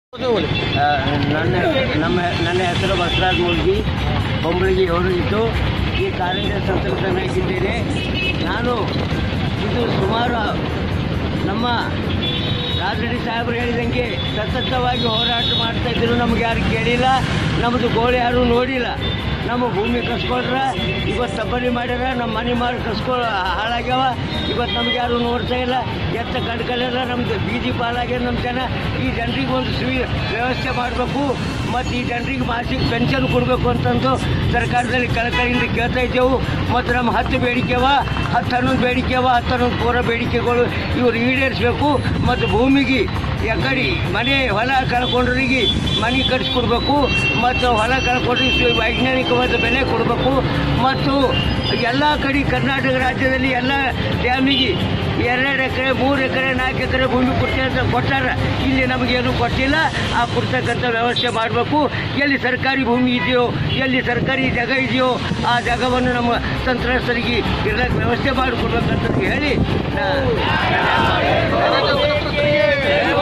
ಆ, ನನ್ನ ನಮ್ಮ ನನ್ನ ಹೆಸರು ಬಸವರಾಜ್ ಮುಲ್ಗಿ ಬೊಂಬಳಿಗೆ ಏಳು ಇದ್ದು ಈ ಕಾಲೇಜಿನ ಸಂತ್ರಸ್ತನಾಗಿದ್ದೇನೆ ನಾನು ಇದು ಸುಮಾರು ನಮ್ಮ ರಾಜರೆಡ್ಡಿ ಸಾಹೇಬರು ಹೇಳಿದಂಗೆ ಸತತವಾಗಿ ಹೋರಾಟ ಮಾಡ್ತಾ ಇದ್ರು ನಮ್ಗೆ ಯಾರು ಕೇಳಿಲ್ಲ ನಮ್ಮದು ಗೋಳು ಯಾರು ನೋಡಿಲ್ಲ ನಮ್ಮ ಭೂಮಿ ಕಸ್ಕೊಂಡ್ರ ಇವತ್ತು ತಬ್ಬಲಿ ಮಾಡ್ಯಾರ ನಮ್ಮ ಮನೆ ಮಾಡಿ ಕಸ್ಕೊ ಹಾಳಾಗ್ಯಾವ ಇವತ್ತು ನಮ್ಗೆ ಯಾರು ನೋಡ್ತಾ ಇಲ್ಲ ಎತ್ತ ಕಡ್ಕಲೆಲ್ಲ ನಮ್ದು ಬೀದಿ ಪಾಲಾಗ್ಯದ ನಮ್ಮ ಜನ ಈ ಜನರಿಗೆ ಒಂದು ಸುವಿ ವ್ಯವಸ್ಥೆ ಮಾಡಬೇಕು ಮತ್ತು ಈ ಜನರಿಗೆ ಮಾಸಿಕ ಪೆನ್ಷನ್ ಕೊಡಬೇಕು ಅಂತಂದು ಸರ್ಕಾರದಲ್ಲಿ ಕಳಕಳಿಯಿಂದ ಕೇಳ್ತಾ ಇದ್ದೆವು ಮತ್ತು ನಮ್ಮ ಹತ್ತು ಬೇಡಿಕೆವ ಹತ್ತು ಹನ್ನೊಂದು ಬೇಡಿಕೆವ ಹತ್ತು ಹನ್ನೊಂದು ಪೂರ ಬೇಡಿಕೆಗಳು ಇವರು ಈಡೇರಿಸಬೇಕು ಮತ್ತು ಭೂಮಿಗೆ ಎಕಡಿ ಮನೆ ಹೊಲ ಕಳ್ಕೊಂಡ್ರಿಗೆ ಮನೆ ಕಟ್ಸ್ಕೊಡ್ಬೇಕು ಮತ್ತು ಹೊಲ ಕಳ್ಕೊಂಡ್ರಿಗೆ ವೈಜ್ಞಾನಿಕವಾದ ಬೆಲೆ ಕೊಡಬೇಕು ಮತ್ತು ಎಲ್ಲ ಕಡೆ ಕರ್ನಾಟಕ ರಾಜ್ಯದಲ್ಲಿ ಎಲ್ಲ ಡ್ಯಾಮಿಗೆ ಎರಡು ಎಕರೆ ಮೂರು ಎಕರೆ ನಾಲ್ಕು ಎಕರೆ ಭೂಮಿ ಕೊಡ್ತೇವೆ ಅಂತ ಕೊಟ್ಟಾರ ಇಲ್ಲಿ ನಮಗೇನು ಕೊಟ್ಟಿಲ್ಲ ಆ ಕೊಡ್ತಕ್ಕಂಥ ವ್ಯವಸ್ಥೆ ಮಾಡಬೇಕು ಎಲ್ಲಿ ಸರ್ಕಾರಿ ಭೂಮಿ ಇದೆಯೋ ಎಲ್ಲಿ ಸರ್ಕಾರಿ ಜಾಗ ಇದೆಯೋ ಆ ಜಾಗವನ್ನು ನಮ್ಮ ಸಂತ್ರಸ್ತರಿಗೆ ಇರಲಿಕ್ಕೆ ವ್ಯವಸ್ಥೆ ಮಾಡಿಕೊಡ್ಬೇಕಂತ ಹೇಳಿ ನಾ-